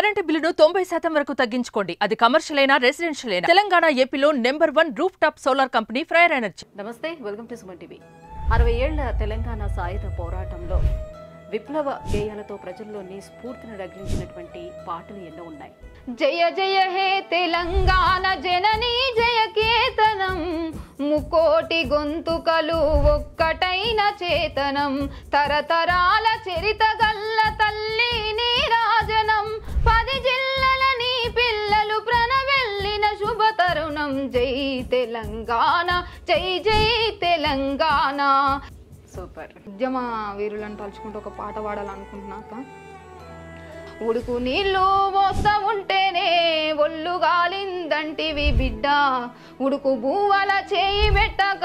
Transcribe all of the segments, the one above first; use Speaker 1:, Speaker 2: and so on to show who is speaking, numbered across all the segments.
Speaker 1: Current బిల్లును తొంభై శాతం వరకు తగ్గించుకోండి అది కమర్షియల్ అయినా రెసిడెన్షియల్ అయినా తెలంగాణ ఏపీలో number one roof top solar company Freyr energy
Speaker 2: నమస్తే వెల్కమ్ టు సుమన్ టీవీ అరవై ఏళ్ల తెలంగాణ సాయుధ పోరాటంలో విప్లవ గేయాలతో ప్రజల్లోని స్ఫూర్తిని రగిలించినటువంటి పాటలు ఎన్నో ఉన్నాయి
Speaker 3: జయ జయ హే తెలంగాణ జననీ జయ కేతనం ముకోటి గొంతుకలు ఒక్కటైన చేతనం తరతరాల చరిత గల్ల తల్లి నీరాజనం పది జిల్లల నీ పిల్లలు ప్రణవెల్లిన శుభ తరుణం జై తెలంగాణ జై జై తెలంగాణ
Speaker 2: సూపర్
Speaker 3: ఉద్యమ వీరులను తలుచుకుంటూ ఒక పాట పాడాలనుకుంటున్నాక ఉడుకు నీళ్ళు పోస్తా ఉంటేనే ఒళ్ళు గాలిందంటివి బిడ్డ ఉడుకు బూవల చేయి పెట్టక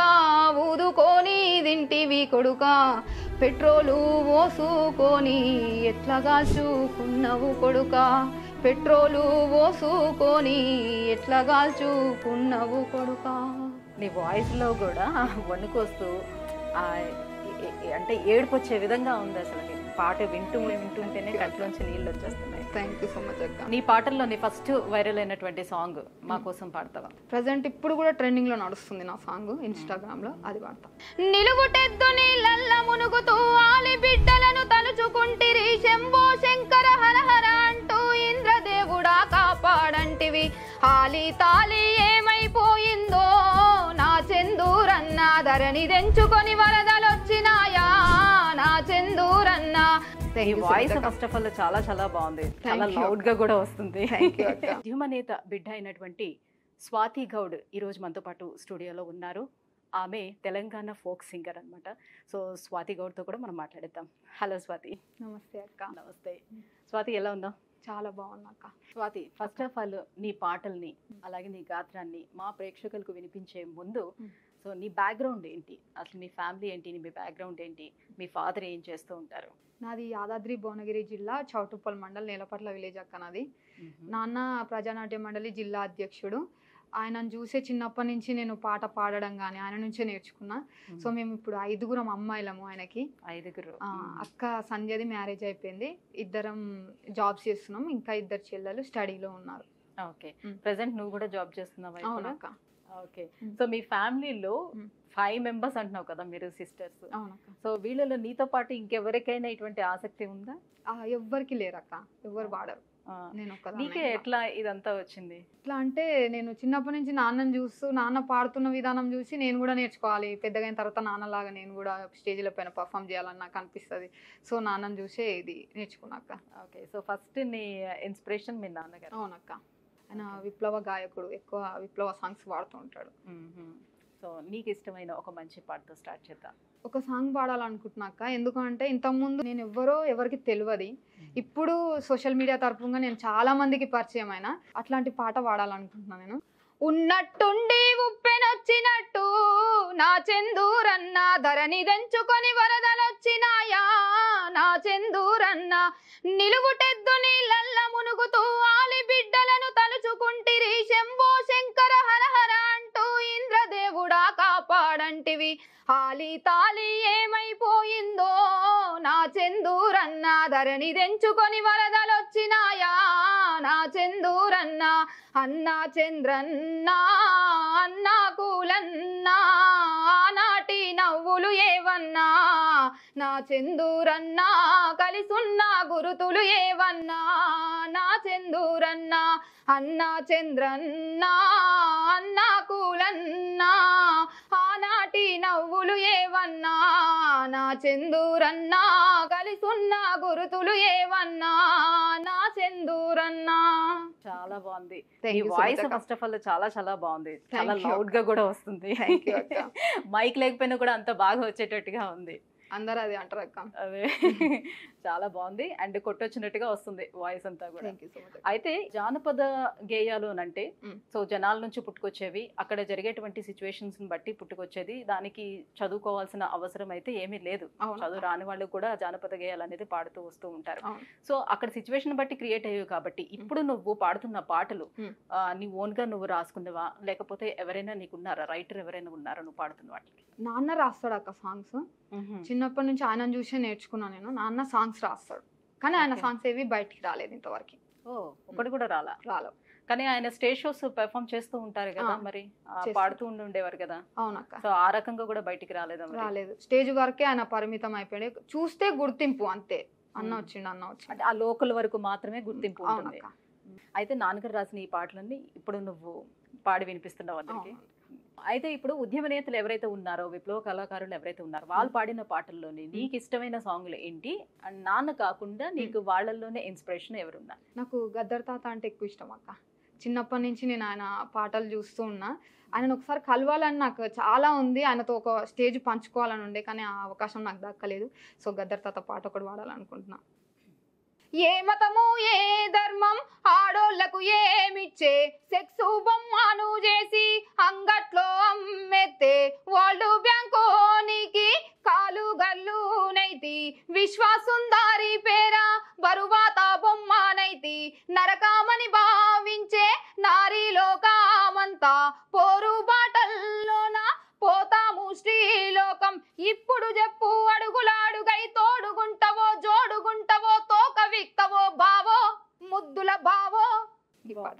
Speaker 3: ఊదుకొని తింటివి కొడుక పెట్రోలు పోసుకొని ఎట్లా కాల్చుకున్నవు కొడుక పెట్రోలు పోసుకొని ఎట్లా కాల్చుకున్నవు కొడుక
Speaker 2: నీ వాయిస్లో కూడా వణుకొస్తూ ఆ, ఏ- ఏ- అంటే ఏడుపు వచ్చే విధంగా ఉంది అసలు నీ పాట వింటూ వింటుంటేనే కంట్లోంచి నీళ్ళు వచ్చేస్తున్నాయి
Speaker 3: థ్యాంక్ యూ సో మచ్ అక్క
Speaker 2: నీ పాటల్లో నీ ఫస్ట్ వైరల్ అయినటువంటి సాంగ్ మా కోసం పాడతావా
Speaker 3: ప్రజెంట్ ఇప్పుడు కూడా ట్రెండింగ్ లో నడుస్తుంది నా సాంగ్ ఇన్స్టాగ్రామ్ లో అది వాడతా నిలుగుటెద్దు నీళ్ళల్ల మునుగుతూ ఆలి బిడ్డలను తలుచుకుంటిరి శంభో శంకర హరహర అంటూ ఇంద్రదేవుడా కాపాడంటివి ఆలి తాలి ఏమైపోయిందో నా చందూరన్న ధరణి తెంచుకొని వరదలొచ్చినాయా నా చందూరన్న
Speaker 2: ఈ వాయిస్ ఫస్ట్ ఆఫ్ ఆల్ చాలా చాలా బాగుంది చాలా
Speaker 3: Thank you.
Speaker 2: లౌడ్ గా కూడా వస్తుంది
Speaker 3: Thank you, అక్క.
Speaker 2: ఉద్యమనేత బిడ్డ అయినటువంటి స్వాతి గౌడ్ ఈ రోజు మనతో పాటు స్టూడియోలో ఉన్నారు ఆమె తెలంగాణ ఫోక్ సింగర్ అన్నమాట సో స్వాతి గౌడ్తో కూడా మనం మాట్లాడేద్దాం హలో స్వాతి
Speaker 3: నమస్తే అక్క
Speaker 2: నమస్తే స్వాతి ఎలా ఉన్నావు
Speaker 3: చాలా బాగున్నా అక్క
Speaker 2: స్వాతి ఫస్ట్ ఆఫ్ ఆల్ నీ పాటల్ని అలాగే నీ గాత్రాన్ని మా ప్రేక్షకులకు వినిపించే ముందు
Speaker 3: Mm.
Speaker 2: సో నీ బ్యాక్గ్రౌండ్ ఏంటి అసలు మీ ఫ్యామిలీ ఏంటి మీ బ్యాక్గ్రౌండ్ ఏంటి మీ ఫాదర్ ఏం చేస్తూ ఉంటారు
Speaker 3: నాది యాదాద్రి భువనగిరి జిల్లా చౌటుప్పల్ మండల్ నేలపట్ల విలేజ్ అక్క నాది నాన్న ప్రజానాట్య మండలి జిల్లా అధ్యక్షుడు ఆయనను చూసే చిన్నప్పటి నుంచి నేను పాట పాడడం కానీ ఆయన నుంచే నేర్చుకున్నా సో మేము ఇప్పుడు ఐదుగురం అమ్మాయిలము ఆయనకి
Speaker 2: ఐదుగురు
Speaker 3: ఆ, అక్క సంధ్యది మ్యారేజ్ అయిపోయింది ఇద్దరం జాబ్స్ చేస్తున్నాం ఇంకా ఇద్దరు చెల్లెలు స్టడీలో ఉన్నారు
Speaker 2: ఓకే
Speaker 3: Mm.
Speaker 2: ప్రెసెంట్ నువ్వు కూడా జాబ్ చేస్తున్నావా ఇప్పుడు?
Speaker 3: అవునక్క
Speaker 2: ఓకే
Speaker 3: Mm.
Speaker 2: సో మీ ఫ్యామిలీలో
Speaker 3: Mm.
Speaker 2: ఫైవ్ మెంబర్స్ అంటున్నావు కదా మీరు సిస్టర్స్
Speaker 3: అవునక్క
Speaker 2: సో వీళ్ళలో నీతో పాటు ఇంకెవరికైనా ఇటువంటి ఆసక్తి ఉందా
Speaker 3: ఆ, ఎవ్వరికి లేరక్క ఎవ్వరు పాడరు
Speaker 2: ఆ,
Speaker 3: నేను
Speaker 2: నీకే
Speaker 3: ఒక్కదాన్నే.
Speaker 2: ఎట్లా ఇదంతా వచ్చింది
Speaker 3: ఎట్లా అంటే నేను చిన్నప్పటి నుంచి నాన్నని చూస్తూ నాన్న పాడుతున్న విధానం చూసి నేను కూడా నేర్చుకోవాలి పెద్దగా అయిన తర్వాత నాన్నలాగా నేను కూడా స్టేజ్ల పైన పర్ఫామ్ చేయాలని నాకు అనిపిస్తుంది సో నాన్నని చూసే ఇది నేర్చుకున్నాక
Speaker 2: ఓకే సో ఫస్ట్ నీ ఇన్స్పిరేషన్ మీ నాన్నగారు
Speaker 3: అవునక్క ఆయన విప్లవ గాయకుడు ఎక్కువ విప్లవ సాంగ్స్ పాడుతూ ఉంటాడు
Speaker 2: సో నీకు ఇష్టమైన ఒక మంచి పాటతో స్టార్ట్ చేద్దాం
Speaker 3: ఒక సాంగ్ పాడాలనుకుంటున్నాక ఎందుకంటే ఇంతకుముందు నేను ఎవ్వరో ఎవరికి తెలియదు ఇప్పుడు సోషల్ మీడియా తరపుగా నేను చాలా మందికి పరిచయం అయినా అట్లాంటి పాట పాడాలనుకుంటున్నాను నేను ఉన్నట్టుండి ఉప్పెనొచ్చినట్టు నా చందూరన్న ధరణి దెంచుకొని వరదలొచ్చినాయా నా చందూరన్న నిలువుటెద్దు నీళ్ళల్ల మునుగుతూ ఆలి బిడ్డలను తలుచుకుంటిరి శంభో శంకర హరహర అంటూ ఇంద్రదేవుడా కాపాడంటివి ఆలి తాలి ఏమైపోయిందో నా చందూరన్న ధరణి తెంచుకొని వరదలొచ్చినాయా నా చందూరన్న అన్నా చంద్రన్న అన్నా కూలన్నా ఆనాటి నవ్వులు ఏవన్నా నా చందూరన్న కలిసున్న గురుతులు ఏవన్నా నా చందూరన్న అన్నా చంద్రన్న అన్నా కూలన్నా ఆనాటి నవ్వులు ఏవన్నా నా చందూరన్నా కలిసున్న గురుతులు ఏవన్నా నా చందూరన్నా
Speaker 2: చాలా బాగుంది
Speaker 3: Thank
Speaker 2: ఈ
Speaker 3: you so
Speaker 2: వాయిస్
Speaker 3: much, అక్క.
Speaker 2: ఫస్ట్ ఆఫ్ ఆల్ చాలా చాలా బాగుంది
Speaker 3: Thank
Speaker 2: చాలా
Speaker 3: you,
Speaker 2: లౌడ్ గా కూడా వస్తుంది
Speaker 3: Thank you, అక్క.
Speaker 2: మైక్ లేకపోయినా కూడా అంత బాగా వచ్చేటట్టుగా ఉంది
Speaker 3: అందరూ అది అంటారు అక్క
Speaker 2: అదే చాలా బాగుంది అండ్ కొట్టొచ్చినట్టుగా వస్తుంది వాయిస్ అంతా కూడా
Speaker 3: థ్యాంక్ యూ సో మచ్
Speaker 2: అయితే జానపద గేయాలు అని అంటే
Speaker 3: Mm.
Speaker 2: సో జనాల నుంచి పుట్టుకొచ్చేవి అక్కడ జరిగేటువంటి సిచ్యువేషన్స్ బట్టి పుట్టుకొచ్చేది దానికి చదువుకోవాల్సిన అవసరం అయితే ఏమీ లేదు
Speaker 3: అవును
Speaker 2: చదువు రాని వాళ్ళు కూడా జానపద గేయాలు అనేది పాడుతూ వస్తూ ఉంటారు
Speaker 3: అవును.
Speaker 2: సో అక్కడ సిచ్యువేషన్ బట్టి క్రియేట్ అయ్యేవి కాబట్టి ఇప్పుడు నువ్వు పాడుతున్న పాటలు
Speaker 3: Mm.
Speaker 2: ఆ, నీ ఓన్ గా నువ్వు రాసుకున్నవా లేకపోతే ఎవరైనా నీకున్నారా రైటర్ ఎవరైనా ఉన్నారా నువ్వు పాడుతున్న వాటికి
Speaker 3: నాన్న రాస్తాడు అక్క సాంగ్స్ చిన్నప్పటి నుంచి ఆయన చూసే నేర్చుకున్నాను నేను నాన్న సాంగ్స్ రాస్తాడు కానీ ఆయన
Speaker 2: Okay.
Speaker 3: సాంగ్స్ ఏవి బయటికి రాలేదు ఇంతవరకు
Speaker 2: ఓ ఒకటి కూడా రాలా
Speaker 3: రాలో
Speaker 2: కానీ ఆయన స్టేజ్ షోస్ పెర్ఫామ్ చేస్తూ ఉంటారు కదా
Speaker 3: ఆ,
Speaker 2: మరి ఆ,
Speaker 3: చేస్తారు.
Speaker 2: పాడుతూ ఉండి ఉండేవారు కదా
Speaker 3: అవునక్క
Speaker 2: సో ఆ రకంగా కూడా బయటికి రాలేదా మరి
Speaker 3: రాలేదు స్టేజ్ వరకే ఆయన పరిమితం అయిపోయాడు చూస్తే గుర్తింపు అంతే అన్న
Speaker 2: మ్మ్.
Speaker 3: వచ్చిండు అన్న
Speaker 2: అంటే
Speaker 3: వచ్చిండు
Speaker 2: ఆ లోకల్ వరకు మాత్రమే గుర్తింపు ఉంటుంది
Speaker 3: అవునక్క
Speaker 2: అయితే నాన్నగారు రాసిన ఈ పాటలన్నీ ఇప్పుడు నువ్వు పాడి వినిపిస్తున్నావు అందరికి
Speaker 3: అవును.
Speaker 2: అయితే ఇప్పుడు ఉద్యమ నేతలు ఎవరైతే ఉన్నారో విప్లవ కళాకారులు ఎవరైతే ఉన్నారో వాళ్ళు పాడిన పాటల్లోని నీకు ఇష్టమైన సాంగ్లు ఏంటి అండ్ నాన్న కాకుండా నీకు వాళ్ళల్లోనే ఇన్స్పిరేషన్ ఎవరున్నారు
Speaker 3: నాకు గద్దర్ తాత అంటే ఎక్కువ ఇష్టం అక్క చిన్నప్పటి నుంచి నేను ఆయన పాటలు చూస్తూ ఉన్నా ఆయనను ఒకసారి కలవాలని నాకు చాలా ఉంది ఆయనతో ఒక స్టేజ్ పంచుకోవాలని ఉండే కానీ ఆ అవకాశం నాకు దక్కలేదు సో గద్దర్ తాత పాట ఒకటి పాడాలనుకుంటున్నా ఏ మతము ఏ ధర్మం ఆడోళ్లకు ఏమిచ్చే సెక్స్ బొమ్మను చేసి అంగట్లో అమ్మెత్తే వరల్డ్ బ్యాంకోనికి కాలు గల్లు నైతి విశ్వాసుందారి పేర బరువాత బొమ్మనైతి నరకామని భావించే నారీ లోకామంతా పోరు బాటల్లోన పోతాము శ్రీలోకం ఇప్పుడు చెప్పు అడుగులాడుగై తోడుగుంటవో జోడుగుంటవో తోక విక్తవో బావో ముద్దుల బావో ఈ పాట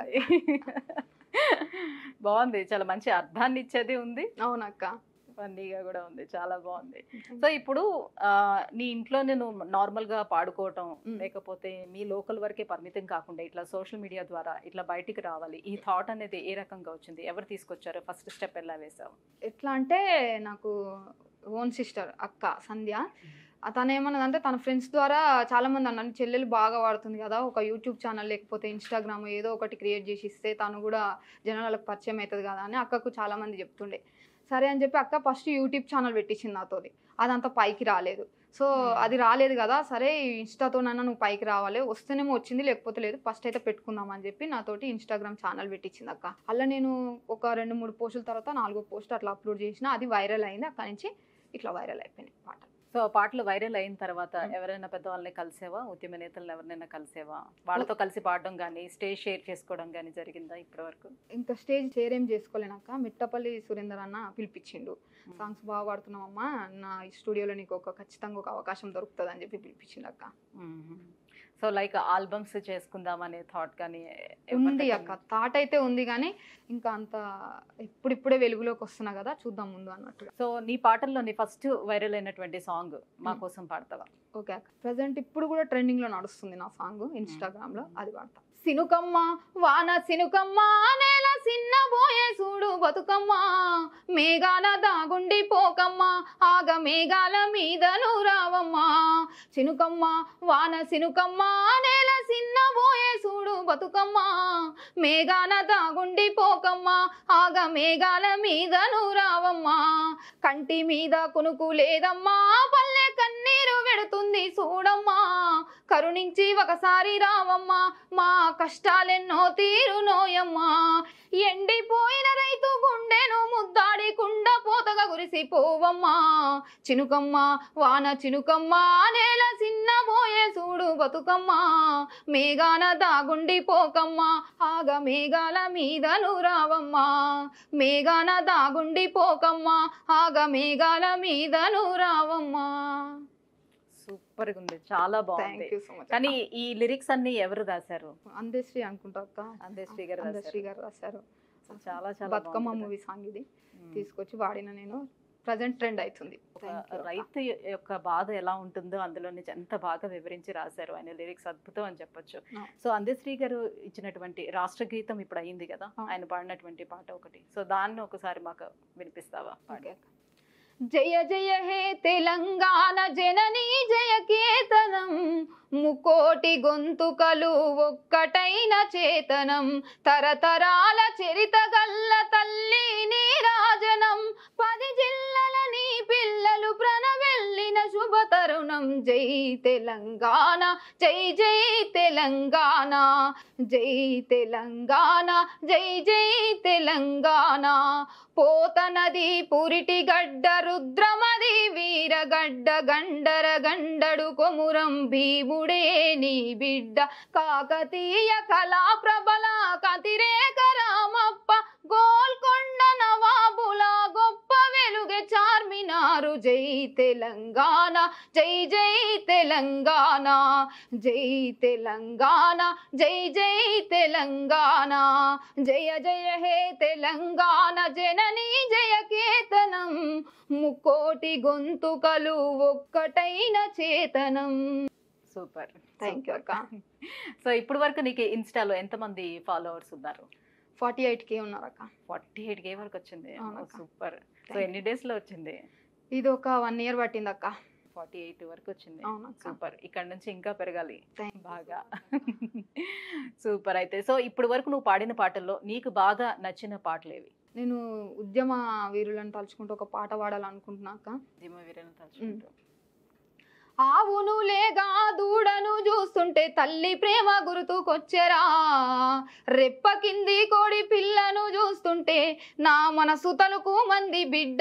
Speaker 2: బాగుంది చాలా మంచి అర్థాన్ని ఇచ్చేది ఉంది
Speaker 3: అవునక్క
Speaker 2: ఫన్నీగా కూడా ఉంది చాలా బాగుంది సో ఇప్పుడు ఆ, నీ ఇంట్లో నేను నార్మల్ గా పాడుకోవటం
Speaker 3: మ్.
Speaker 2: లేకపోతే మీ లోకల్ వరకే పరిమితం కాకుండా ఇట్లా సోషల్ మీడియా ద్వారా ఇట్లా బయటికి రావాలి ఈ థాట్ అనేది ఏ రకంగా వచ్చింది ఎవరు తీసుకొచ్చారు ఫస్ట్ స్టెప్ ఎలా వేసావు
Speaker 3: ఎట్లా అంటే నాకు ఓన్ సిస్టర్ అక్క సంధ్య తను ఏమన్నదంటే తన ఫ్రెండ్స్ ద్వారా చాలా మంది అన్నారు చెల్లెలు బాగా వాడుతుంది కదా ఒక యూట్యూబ్ ఛానల్ లేకపోతే ఇన్స్టాగ్రామ్ ఏదో ఒకటి క్రియేట్ చేసి ఇస్తే తను కూడా జనాలకు పరిచయం అవుతుంది కదా అని అక్కకు చాలా మంది చెప్తుండే సరే అని చెప్పి అక్క ఫస్ట్ యూట్యూబ్ ఛానల్ పెట్టించింది నాతోని అదంతా పైకి రాలేదు సో
Speaker 2: Hmm.
Speaker 3: అది రాలేదు కదా సరే ఇన్స్టాతోనన్నా నువ్వు పైకి రావాలి వస్తేనేమో వచ్చింది లేకపోతే లేదు ఫస్ట్ అయితే పెట్టుకుందాం అని చెప్పి నాతోటి ఇన్స్టాగ్రామ్ ఛానల్ పెట్టించింది అక్క అలా నేను ఒక రెండు మూడు పోస్టుల తర్వాత నాలుగో పోస్ట్ అట్లా అప్లోడ్ చేసిన అది వైరల్ అయింది అక్కడి నుంచి ఇట్లా వైరల్ అయిపోయినాయి పాట
Speaker 2: సో పాటలు వైరల్ అయిన తర్వాత
Speaker 3: మ్.
Speaker 2: ఎవరైనా పెద్దవాళ్ళని కలిసేవా ఉద్యమ నేతలను ఎవరినైనా కలిసేవా వాళ్ళతో కలిసి పాడడం కానీ స్టేజ్ షేర్ చేసుకోవడం కానీ జరిగిందా ఇప్పటి వరకు
Speaker 3: ఇంకా స్టేజ్ షేర్ ఏం చేసుకోలేనాక మిట్టపల్లి సురేందర్ అన్న పిలిపించిండు సాంగ్స్ బాగా పాడుతున్నావమ్మా నా ఈ స్టూడియోలో నీకు ఒక ఖచ్చితంగా ఒక అవకాశం దొరుకుతుంది అని చెప్పి పిలిపించిండు అక్క
Speaker 2: సో లైక్ ఆల్బమ్స్ చేసుకుందాం అనే థాట్ కానీ
Speaker 3: ఉంది అక్క థాట్ అయితే ఉంది కానీ ఇంకా అంత ఇప్పుడిప్పుడే వెలుగులోకి వస్తున్నా కదా చూద్దాం ముందు అన్నట్టుగా
Speaker 2: సో నీ పాటల్లోని ఫస్ట్ వైరల్ అయినటువంటి సాంగ్ మా
Speaker 3: మ్.
Speaker 2: కోసం పాడతావా
Speaker 3: ఓకే అక్క ప్రజెంట్ ఇప్పుడు కూడా ట్రెండింగ్ లో నడుస్తుంది నా సాంగ్ ఇన్స్టాగ్రామ్ లో అది వాడతా సినుకమ్మ వాన సినుకమ్మ నేల సిన్నబోయే చూడు బతుకమ్మ మేఘాల దాగుండి పోకమ్మ ఆగ మేఘాల మీదను రావమ్మ చినుకమ్మ వాన సినుకమ్మ నేల సిన్నబోయే చూడు బతుకమ్మ మేఘాల దాగుండి పోకమ్మ ఆగ మేఘాల మీదను రావమ్మ కంటి మీద కునుకు లేదమ్మా పల్లె కన్నీరు వెడుతుంది చూడమ్మా కరుణించి ఒకసారి రావమ్మా మా కష్టాలెన్నో తీరునోయమ్మా ఎండిపోయిన రైతు గుండెను ముద్దాడి కుండ పోతగా కురిసిపోవమ్మా చినుకమ్మ వాన చినుకమ్మ నేల చిన్నబోయే చూడు బతుకమ్మ మేఘాన దాగుండి పోకమ్మ ఆగ మేఘాల మీదను రావమ్మా మేఘాన దాగుండి పోకమ్మ ఆగ మేఘాల మీదను రావమ్మా
Speaker 2: సూపర్ గా ఉంది చాలా బాగుంది
Speaker 3: థ్యాంక్ యూ సో మచ్
Speaker 2: కానీ ఈ లిరిక్స్ అన్ని ఎవరు రాశారు
Speaker 3: అందశ్రీ అనుకుంటా అక్క
Speaker 2: అందశ్రీ గారు
Speaker 3: అందశ్రీ
Speaker 2: రాశారు
Speaker 3: గారు రాశారు
Speaker 2: చాలా చాలా
Speaker 3: బతుకమ్మ
Speaker 2: బాగుంది
Speaker 3: మూవీ సాంగ్ ఇది
Speaker 2: మ్.
Speaker 3: తీసుకొచ్చి వాడిన నేను ప్రజెంట్ ట్రెండ్ అవుతుంది
Speaker 2: ఒక
Speaker 3: Thank you అక్క.
Speaker 2: రైతు యొక్క బాధ ఎలా ఉంటుందో అందులో నుంచి ఎంత బాగా వివరించి రాశారు ఆయన లిరిక్స్ అద్భుతం అని చెప్పొచ్చు
Speaker 3: ఆ.
Speaker 2: సో అందశ్రీ గారు ఇచ్చినటువంటి రాష్ట్ర గీతం ఇప్పుడు అయింది కదా
Speaker 3: ఆ.
Speaker 2: ఆయన పాడినటువంటి పాట ఒకటి సో దాన్ని ఒకసారి మాకు వినిపిస్తావా
Speaker 3: ఓకే అక్క. జయ జయ హే తెలంగాణ జననీ జయ కేతనం ముకోటి గొంతుకలు ఒక్కటైన చేతనం తరతరాల చరిత గల్ల తల్లి నీరాజనం పది జిల్లల నీ పిల్లలు ప్రణవెల్లిన శుభ తరుణం జై తెలంగాణ జై జై తెలంగాణ జై తెలంగాణ జై జై తెలంగాణ పోతనది పురిటి గడ్డ రుద్రమది వీరగడ్డ గండర గండడు కొమురం భీముడే నీ బిడ్డ కాకతీయ కళా ప్రబల కతిరేక రామప్ప గోల్కొండ నవాబుల గొప్ప వెలుగె చార్మినారు జై తెలంగాణ జై జై తెలంగాణ జై తెలంగాణ జై జై తెలంగాణ జయ జయ హే తెలంగాణ జనని జయ కేతనం ముక్కోటి గొంతుకలు ఒక్కటైన చేతనం
Speaker 2: సూపర్
Speaker 3: థ్యాంక్ యూ అక్క
Speaker 2: సో ఇప్పుడు వరకు నీకు ఇన్స్టాలో ఎంతమంది ఫాలోవర్స్ ఉన్నారు
Speaker 3: ఫార్టీ ఎయిట్ కే ఉన్నారు అక్క
Speaker 2: ఫార్టీ ఎయిట్ కే వరకు వచ్చింది
Speaker 3: అవునక్క.
Speaker 2: సూపర్ సో
Speaker 3: Thank
Speaker 2: ఎన్ని డేస్ లో వచ్చింది
Speaker 3: ఇది ఒక వన్ ఇయర్ పట్టింది అక్క
Speaker 2: ఫార్టీ ఎయిట్ వరకు వచ్చింది
Speaker 3: అవునక్క
Speaker 2: సూపర్ ఇక్కడ నుంచి ఇంకా పెరగాలి
Speaker 3: Thank you
Speaker 2: బాగా సూపర్ అయితే సో ఇప్పుడు వరకు నువ్వు పాడిన పాటల్లో నీకు బాగా నచ్చిన పాటలు ఏవి
Speaker 3: నేను ఉద్యమ వీరులను తలుచుకుంటూ ఒక పాట పాడాలనుకుంటున్నా అక్క
Speaker 2: దిమ వీరను తలుచుకుంటూ
Speaker 3: ఆవును లేగా దూడను చూస్తుంటే తల్లి ప్రేమ గుర్తుకొచ్చెరా రెప్ప కింది కోడి పిల్లను చూస్తుంటే నా మనసు తలుకు మంది బిడ్డ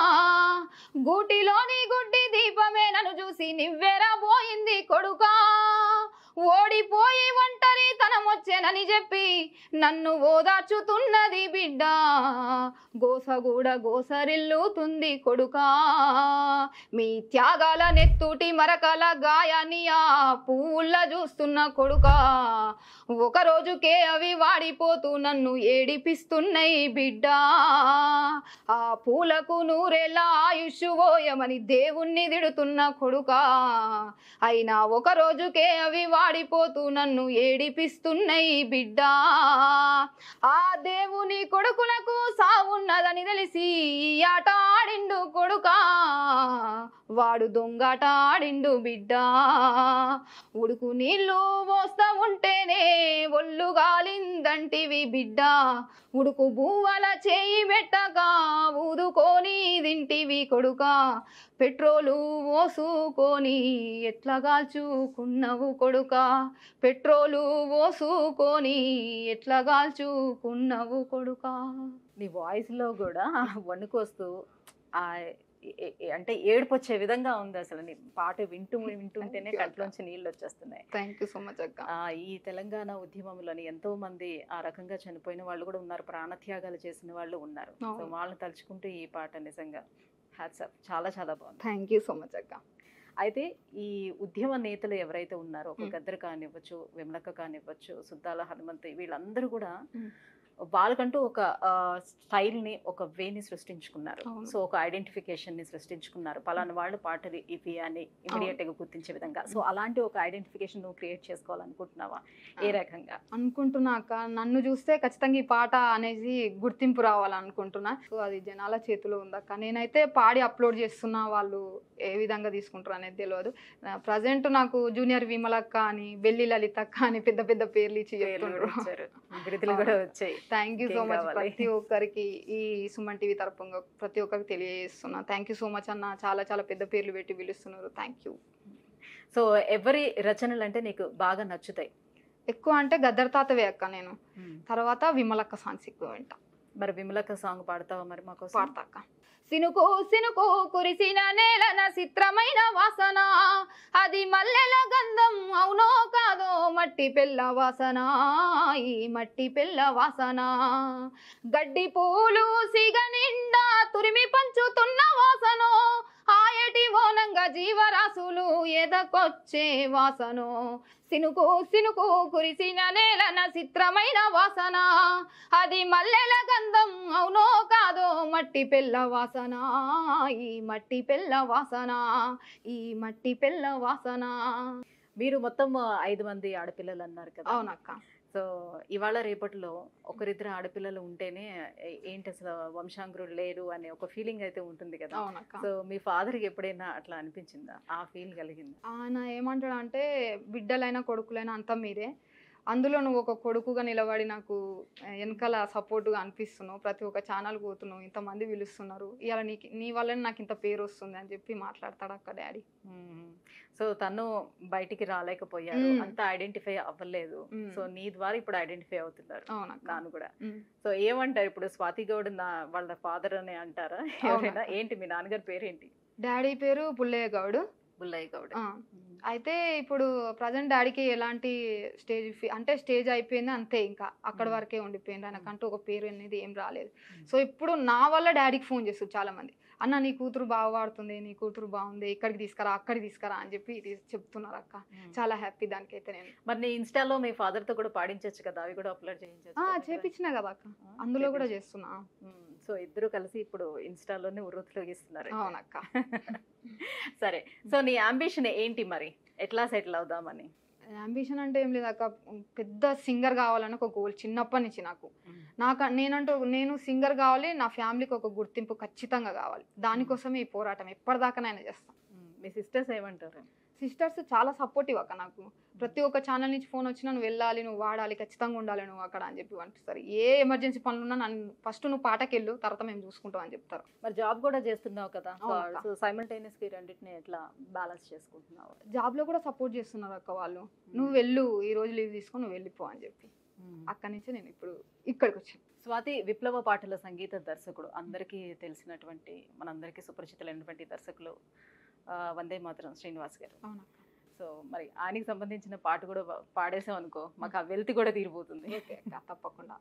Speaker 3: గూటిలోని గుడ్డి దీపమే నన్ను చూసి నివ్వెరా పోయింది కొడుకా ఓడిపోయి ఒంటరి తనమొచ్చెనని చెప్పి నన్ను ఓదార్చుతున్నది బిడ్డ గోసగూడ గోసరిల్లుతుంది కొడుకా మీ త్యాగాల నెత్తుటి మరకల గాయాన్ని ఆ పూల చూస్తున్న కొడుకా ఒక రోజుకే అవి వాడిపోతూ నన్ను ఏడిపిస్తున్నాయి బిడ్డ ఆ పూలకు నూరేళ్ళ ఆయుష్ పోయమని దేవుణ్ణి తిడుతున్న కొడుకా అయినా ఒక రోజుకే అవి వాడిపోతూ నన్ను ఏడిపిస్తున్నాయి బిడ్డ ఆ దేవుని కొడుకులకు సావున్నదని తెలిసి ఈ ఆట ఆడిండు కొడుకా వాడు దొంగాట ఆడిండు బిడ్డ ఉడుకు నీళ్ళు పోస్తా ఉంటేనే ఒళ్ళు గాలిందంటివి బిడ్డ ఉడుకు బువ్వల చేయి పెట్టగా ఊదుకొని తింటివి కొడుకా పెట్రోలు పోసుకొని ఎట్లా కాల్చుకున్నవు కొడుకా పెట్రోలు పోసుకొని ఎట్లా కాల్చుకున్నవు కొడుకా
Speaker 2: నీ వాయిస్ లో కూడా వణుకొస్తూ ఆ ఏ- ఏ- అంటే ఏడుపు వచ్చే విధంగా ఉంది అసలు నీ పాట వింటూ వింటుంటేనే
Speaker 3: Thank you,
Speaker 2: కంట్లోంచి నీళ్ళు వచ్చేస్తున్నాయి
Speaker 3: థ్యాంక్ యూ సో మచ్ అక్క
Speaker 2: ఆ, ఈ తెలంగాణ ఉద్యమంలోని ఎంతో మంది ఆ రకంగా చనిపోయిన వాళ్ళు కూడా ఉన్నారు ప్రాణత్యాగాలు చేసిన వాళ్ళు ఉన్నారు సో
Speaker 3: అవును.
Speaker 2: వాళ్ళని తలుచుకుంటూ ఈ పాట నిజంగా హ్యాట్సప్ చాలా చాలా బాగుంది
Speaker 3: థ్యాంక్ యూ సో మచ్ అక్క
Speaker 2: అయితే ఈ ఉద్యమ నేతలు ఎవరైతే ఉన్నారో ఒక
Speaker 3: మ్.
Speaker 2: గద్దరు కానివ్వచ్చు విమలక్క కానివ్వచ్చు సుద్దాల హనుమంతు వీళ్ళందరూ కూడా
Speaker 3: మ్.
Speaker 2: వాళ్ళకంటూ ఒక స్టైల్ ని ఒక వేని సృష్టించుకున్నారు
Speaker 3: అవును.
Speaker 2: సో ఒక ఐడెంటిఫికేషన్ ని సృష్టించుకున్నారు పలానా వాళ్ళు పాటలు ఇవి అని ఇమీడియట్ గా గుర్తించే విధంగా సో అలాంటి ఒక ఐడెంటిఫికేషన్ నువ్వు క్రియేట్ చేసుకోవాలనుకుంటున్నావా ఏ రకంగా
Speaker 3: అనుకుంటున్నాక నన్ను చూస్తే ఖచ్చితంగా ఈ పాట అనేది గుర్తింపు రావాలనుకుంటున్నా సో అది జనాల చేతిలో ఉందక్క నేనైతే పాడి అప్లోడ్ చేస్తున్నా వాళ్ళు ఏ విధంగా తీసుకుంటారు అనేది తెలియదు ప్రజెంట్ నాకు జూనియర్ విమలక్క అని బెల్లి లలితక్క అని పెద్ద పెద్ద పేర్లు ఇచ్చి
Speaker 2: పేర్లు
Speaker 3: చెప్తుండ్రు
Speaker 2: కూడా ఇచ్చారు బిరుదులు కూడా వచ్చాయి
Speaker 3: థ్యాంక్ యూ సో
Speaker 2: ఇంకేం
Speaker 3: మచ్
Speaker 2: కావాలి?
Speaker 3: ప్రతి ఒక్కరికి ఈ సుమన్ టీవీ తరపుగా ప్రతి ఒక్కరికి తెలియజేస్తున్నా థ్యాంక్ యూ సో మచ్ అన్న చాలా చాలా పెద్ద పేర్లు పెట్టి పిలుస్తున్నారు థ్యాంక్ యూ
Speaker 2: సో ఎవరి రచనలు అంటే నీకు బాగా నచ్చుతాయి
Speaker 3: ఎక్కువ అంటే గద్దర్ తాతవే అక్క నేను తర్వాత విమలక్క సాంగ్స్ ఎక్కువ వింటా
Speaker 2: మరి విమలక్క సాంగ్ పాడతావా మరి మాకు
Speaker 3: పాడతాక సినుకు సినుకు కురిసిన నేలన చిత్రమైన వాసన అది మల్లెల గంధం అవునో కాదో మట్టి పిల్ల వాసన ఈ మట్టి పిల్ల వాసన గడ్డి పూలు సిగ నిండా తురిమి పంచుతున్న వాసన ఆయటి ఓనంగా జీవరాశులు ఎదకొచ్చే వాసనో సినుకు సినుకు కురిసిన నేలన చిత్రమైన వాసన అది మల్లెల గంధం అవునో కాదో మట్టి పిల్ల వాసన ఈ మట్టి పిల్ల వాసన ఈ మట్టి పిల్ల వాసన
Speaker 2: మీరు మొత్తం ఐదు మంది ఆడపిల్లలు అన్నారు కదా
Speaker 3: అవునక్క
Speaker 2: సో ఇవాళ రేపటిలో ఒకరిద్దరు ఆడపిల్లలు ఉంటేనే ఏ- ఏంటి అసలు వంశాంకురుడు లేరు అనే ఒక ఫీలింగ్ అయితే ఉంటుంది కదా
Speaker 3: అవునక్క
Speaker 2: సో మీ father కి ఎప్పుడైనా అట్లా అనిపించిందా ఆ ఫీల్ కలిగిందా
Speaker 3: ఆయన ఏమంటాడు అంటే బిడ్డలైనా కొడుకులైనా అంతా మీరే అందులో నువ్వు ఒక కొడుకుగా నిలబడి నాకు ఆ, వెనకాల సపోర్ట్గా అనిపిస్తున్నావు ప్రతి ఒక్క ఛానల్ పోతున్నావు ఇంతమంది పిలుస్తున్నారు ఇవాళ నీకు నీ వల్లనే నాకు ఇంత పేరు వస్తుంది అని చెప్పి మాట్లాడతాడు అక్క డాడీ
Speaker 2: సో తను బయటికి రాలేకపోయారు
Speaker 3: మ్మ్.
Speaker 2: అంత ఐడెంటిఫై అవ్వలేదు
Speaker 3: మ్మ్.
Speaker 2: సో నీ ద్వారా ఇప్పుడు ఐడెంటిఫై అవుతున్నారు
Speaker 3: అవునక్క
Speaker 2: నాను కూడా
Speaker 3: ఉమ్.
Speaker 2: సో ఏమంటారు ఇప్పుడు స్వాతి గౌడ్ నా వాళ్ళ ఫాదర్ అని అంటారా ఎవరైనా ఏంటి మీ నాన్నగారి పేరేంటి
Speaker 3: డాడీ పేరు పుల్లయ్య గౌడ్
Speaker 2: బుల్లయ్య గౌడ్
Speaker 3: ఆ,
Speaker 2: మ్మ్.
Speaker 3: అయితే ఇప్పుడు ప్రజెంట్ డాడీకి ఎలాంటి స్టేజ్ ఫి- అంటే స్టేజ్ అయిపోయింది అంతే ఇంకా అక్కడ
Speaker 2: మ్మ్.
Speaker 3: వరకే ఉండిపోయింది ఆయనకంటూ ఒక పేరు అనేది ఏం రాలేదు
Speaker 2: మ్మ్.
Speaker 3: సో ఇప్పుడు నా వల్ల డాడీకి ఫోన్ చేస్తారు చాలా మంది అన్న నీ కూతురు బాగా పాడుతుంది నీ కూతురు బాగుంది ఇక్కడికి తీసుకురా అక్కడికి తీసుకురా అని చెప్పి ఇది చెప్తున్నారు అక్క చాలా హ్యాపీ దానికైతే నేను
Speaker 2: మరి నీ ఇన్స్టాలో మీ ఫాదర్ తో కూడా పాడించవచ్చు కదా అవి కూడా అప్లోడ్ చేయించవచ్చు
Speaker 3: ఆ,
Speaker 2: కదా?
Speaker 3: చేపించిన కదా అక్క
Speaker 2: ఆ,
Speaker 3: అందులో కూడా
Speaker 2: చేపించు.
Speaker 3: చేస్తున్నా
Speaker 2: మ్మ్. సో ఇద్దరు కలిసి ఇప్పుడు ఇన్స్టాలోనే ఉర్రూతులోగిస్తున్నారు
Speaker 3: అవునక్క
Speaker 2: సరే సో నీ అంబిషన్ ఏంటి మరి ఎట్లా సెటిల్ అవుదామని
Speaker 3: అంబిషన్ అంటే ఏం లేదు అక్క పెద్ద సింగర్ కావాలని ఒక గోల్ చిన్నప్పటి నుంచి నాకు నాకు నేనంటూ నేను సింగర్ కావాలి నా ఫ్యామిలీకి ఒక గుర్తింపు ఖచ్చితంగా కావాలి దానికోసమే ఈ పోరాటం ఎప్పటిదాకానైనా చేస్తాను
Speaker 2: మ్మ్. మీ సిస్టర్స్ ఏమంటారు
Speaker 3: సిస్టర్స్ చాలా సపోర్టివ్ అక్క నాకు ప్రతి ఒక్క ఛానల్ నుంచి ఫోన్ వచ్చినా నువ్వు వెళ్ళాలి నువ్వు వాడాలి ఖచ్చితంగా ఉండాలి నువ్వు అక్కడ అని చెప్పి పంపిస్తారు ఏ ఎమర్జెన్సీ పనులు ఉన్నా నన్ను ఫస్ట్ నువ్వు పాటకి వెళ్ళు తర్వాత మేము చూసుకుంటాం అని చెప్తారు
Speaker 2: మరి జాబ్ కూడా చేస్తున్నావు కదా
Speaker 3: అవును అక్క.
Speaker 2: సో సైమల్టైనియస్ కి రెండింటిని ఎట్లా బ్యాలెన్స్ చేసుకుంటున్నావు
Speaker 3: జాబ్లో కూడా సపోర్ట్ చేస్తున్నారు అక్క వాళ్ళు నువ్వు వెళ్ళు ఈ రోజు లీవ్ తీసుకొని నువ్వు వెళ్ళిపో అని చెప్పి
Speaker 2: మ్మ్.
Speaker 3: అక్కడి నుంచి నేను ఇప్పుడు ఇక్కడికి వచ్చాను
Speaker 2: స్వాతి విప్లవ పాటల సంగీత దర్శకుడు అందరికీ తెలిసినటువంటి మనందరికీ సుపరిచితులైనటువంటి దర్శకులు ఆ, వందే మాతరం శ్రీనివాస్ గారు
Speaker 3: అవునక్క
Speaker 2: సో మరి ఆయనకి సంబంధించిన పాట కూడా పా- పాడేసాం అనుకో మాకు ఆ వెల్తి కూడా తీరిపోతుంది
Speaker 3: ఓకే అక్క తప్పకుండా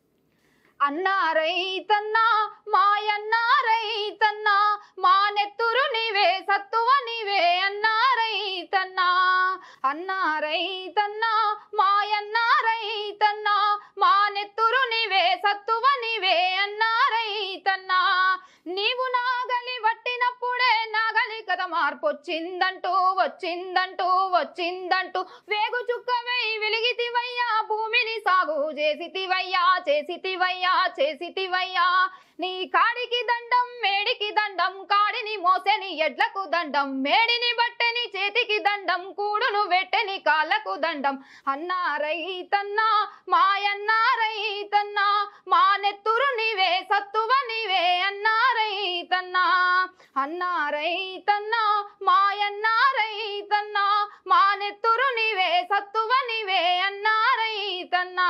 Speaker 3: అన్నా రైతన్నా మాయన్నా రైతన్నా మా నెత్తురు నీవే సత్తువ నీవే అన్నా రైతన్నా అన్నా రైతన్నా మాయన్నా రైతన్నా మా నెత్తురు నీవే సత్తువ నీవే అన్నా రైతన్నా నీవు నాగలి పట్టినప్పుడే నాగలి కథ మార్పు వచ్చిందంటూ వచ్చిందంటూ వచ్చిందంటూ వేగు చుక్కవై వెలిగితివయ్యా భూమిని సాగు చేసితివయ్యా చేసితివయ్యా చేసితివయ్యా నీ కాడికి దండం మేడికి దండం కాడిని మోసెని ఎడ్లకు దండం మేడిని బట్టెని చేతికి దండం కూడును వెట్టెని కాళ్ళకు దండం అన్నా రైతన్నా మాయన్నా రైతన్నా మా నెత్తురు నీవే సత్తువ నీవే అన్నా రైతన్నా అన్నా రైతన్నా మాయన్నా రైతన్నా మా నెత్తురు నీవే సత్తువ నీవే అన్నా రైతన్నా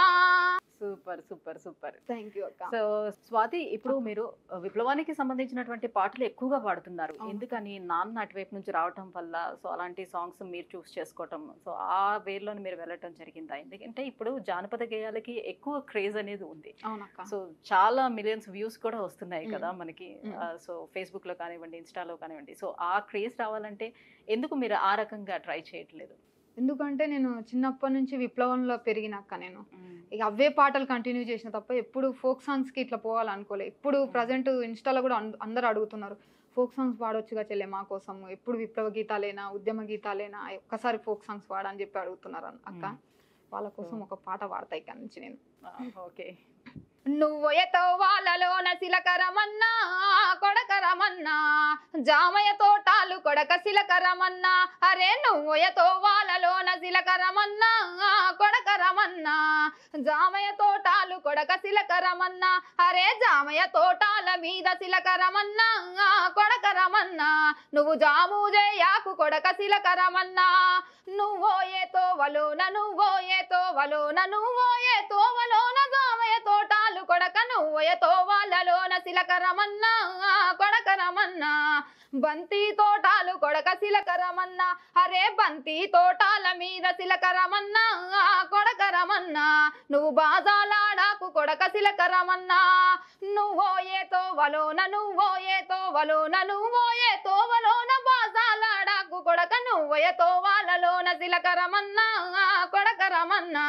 Speaker 2: super super super
Speaker 3: thank you అక్క
Speaker 2: సో స్వాతి ఇప్పుడు మీరు విప్లవానికి సంబంధించినటువంటి పాటలు ఎక్కువగా పాడుతున్నారు
Speaker 3: అవును.
Speaker 2: ఎందుకని నాన్న అటువైపు నుంచి రావటం వల్ల సో అలాంటి సాంగ్స్ మీరు చూస్ చేసుకోవటం సో ఆ వేలో మీరు వెళ్ళటం జరిగిందా ఎందుకంటే ఇప్పుడు జానపద గేయాలకి ఎక్కువ క్రేజ్ అనేది ఉంది
Speaker 3: అవునక్క
Speaker 2: సో చాలా మిలియన్స్ వ్యూస్ కూడా వస్తున్నాయి
Speaker 3: మ్మ్.
Speaker 2: కదా మనకి
Speaker 3: మ్మ్.
Speaker 2: ఆ, సో ఫేస్బుక్ లో కానివ్వండి ఇన్స్టాలో కానివ్వండి సో ఆ క్రేజ్ రావాలంటే ఎందుకు మీరు ఆ రకంగా ట్రై చేయట్లేదు
Speaker 3: ఎందుకంటే నేను చిన్నప్పటి నుంచి విప్లవంలో పెరిగినాక నేను ఇక అవే పాటలు కంటిన్యూ చేసిన తప్ప ఎప్పుడు ఫోక్ సాంగ్స్ కి ఇట్లా పోవాలనుకోలే ఇప్పుడు ప్రజెంట్ ఇన్స్టాలో కూడా అంద- అందరూ అడుగుతున్నారు ఫోక్ సాంగ్స్ పాడొచ్చుగా చెల్లె మా కోసం ఎప్పుడు విప్లవ గీతాలేనా ఉద్యమ గీతాలేనా ఒక్కసారి ఫోక్ సాంగ్స్ పాడని చెప్పి అడుగుతున్నారు అన్న- అక్క
Speaker 2: మ్మ్.
Speaker 3: వాళ్ళ కోసం ఒక పాట పాడతా ఇక్కడ నుంచి నేను
Speaker 2: ఓకే
Speaker 3: నువ్వయతో వాళ్ళలోన సిలకరమన్నా కొడకరమన్నా జామయ తోటాలు కొడక సిలకరమన్నా అరే నువ్వయతో వాళ్ళలోన సిలకరమన్నా కొడకరమన్నా జామయ తోటాలు కొడక సిలకరమన్నా అరే జామయ తోటాల మీద సిలకరమన్నా కొడకరమన్నా నువ్వు జాము జయాకు కొడక సిలకరమన్నా నువ్వో ఏ తోవలోన నువ్వో ఏ తోవలోన నువ్వో ఏ తోవలోన జామయ తోటాలు కొడక నువ్వో ఏ తోవాలలోన సిలకరమన్నా కొడకరమన్నా బంతి తోటాలు కొడక సిలకరమన్నా అరే బంతి తోటాల మీద సిలకరమన్నా కొడకరమన్నా నువ్వు బాజాలాడాకు కొడక సిలకరమన్నా నువ్వో ఏ తోవలోన నువ్వో ఏ తోవలోన నువ్వో ఏ తోవలోన బాజాలాడాకు కొడక నువ్వో ఏ తోవాలలోన సిలకరమన్నా కొడకరమన్నా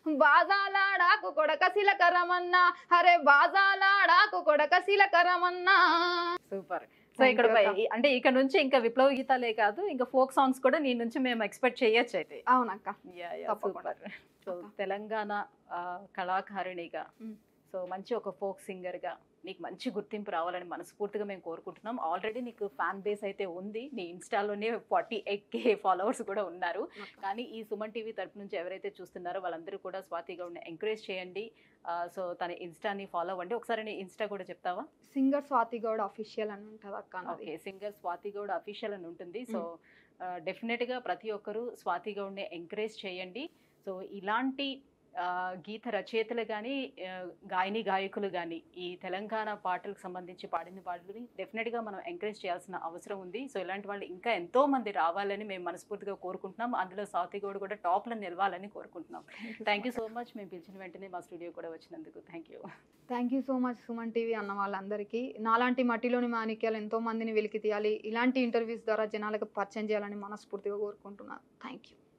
Speaker 3: బాజాలాడాకు కొడక సిలకరమన్నా అరే బాజాలాడాకు కొడక సిలకరమన్నా
Speaker 2: సూపర్ సో
Speaker 3: Thank
Speaker 2: ఇక్కడ
Speaker 3: you,
Speaker 2: పై-
Speaker 3: అక్క.
Speaker 2: అంటే ఇక్కడ నుంచి ఇంకా విప్లవ గీతాలే కాదు ఇంకా ఫోక్ సాంగ్స్ కూడా నీ నుంచి మేము ఎక్స్పెక్ట్ చేయొచ్చు అయితే
Speaker 3: అవునక్క తప్పకుండా.
Speaker 2: సూపర్ సో
Speaker 3: అక్క.
Speaker 2: తెలంగాణ ఆ, కళాకారిణిగా
Speaker 3: మ్.
Speaker 2: సో మంచి ఒక ఫోక్ సింగర్ గా నీకు మంచి గుర్తింపు రావాలని మనస్ఫూర్తిగా మేము కోరుకుంటున్నాం ఆల్రెడీ నీకు ఫ్యాన్ బేస్ అయితే ఉంది నీ ఇన్స్టాలోనే ఫార్టీ ఎయిట్ కే ఫాలోవర్స్ కూడా ఉన్నారు కానీ ఈ సుమన్ టీవీ తరపు నుంచి ఎవరైతే చూస్తున్నారో వాళ్ళందరూ కూడా స్వాతి గౌడ్ని ఎంకరేజ్ చేయండి ఆ, సో తన ఇన్స్టాని ఫాలో అవ్వండి ఒకసారి నీ ఇన్స్టా కూడా చెప్తావా
Speaker 3: సింగర్ స్వాతి గౌడ్ అఫీషియల్ అని ఉంటుంది అక్క నాది.
Speaker 2: Okay singer Swathi Goud official అని ఉంటుంది సో డెఫినెట్గా ప్రతి ఒక్కరూ స్వాతి గౌడ్ని ఎంకరేజ్ చేయండి సో ఇలాంటి ఆ, గీత రచయితలు కానీ గాయని గాయకులు కానీ ఈ తెలంగాణ పాటలకు సంబంధించి పాడిన పాటలని డెఫినెట్గా మనం ఎంకరేజ్ చేయాల్సిన అవసరం ఉంది సో ఇలాంటి వాళ్ళు ఇంకా ఎంతో మంది రావాలని మేము మనస్ఫూర్తిగా కోరుకుంటున్నాం అందులో సాతిగోడు కూడా టాప్లో నిలవాలని కోరుకుంటున్నాం థ్యాంక్ యూ సో మచ్ మేము పిలిచిన వెంటనే మా స్టూడియో కూడా వచ్చినందుకు thank you
Speaker 3: thank you so much Suman TV అన్న వాళ్ళందరికీ నాలాంటి మట్టిలోని మాణిక్యాలు ఎంతో మందిని వెలికి తీయాలి ఇలాంటి ఇంటర్వ్యూస్ ద్వారా జనాలకు పరిచయం చేయాలని మనస్ఫూర్తిగా కోరుకుంటున్నాను థ్యాంక్ యూ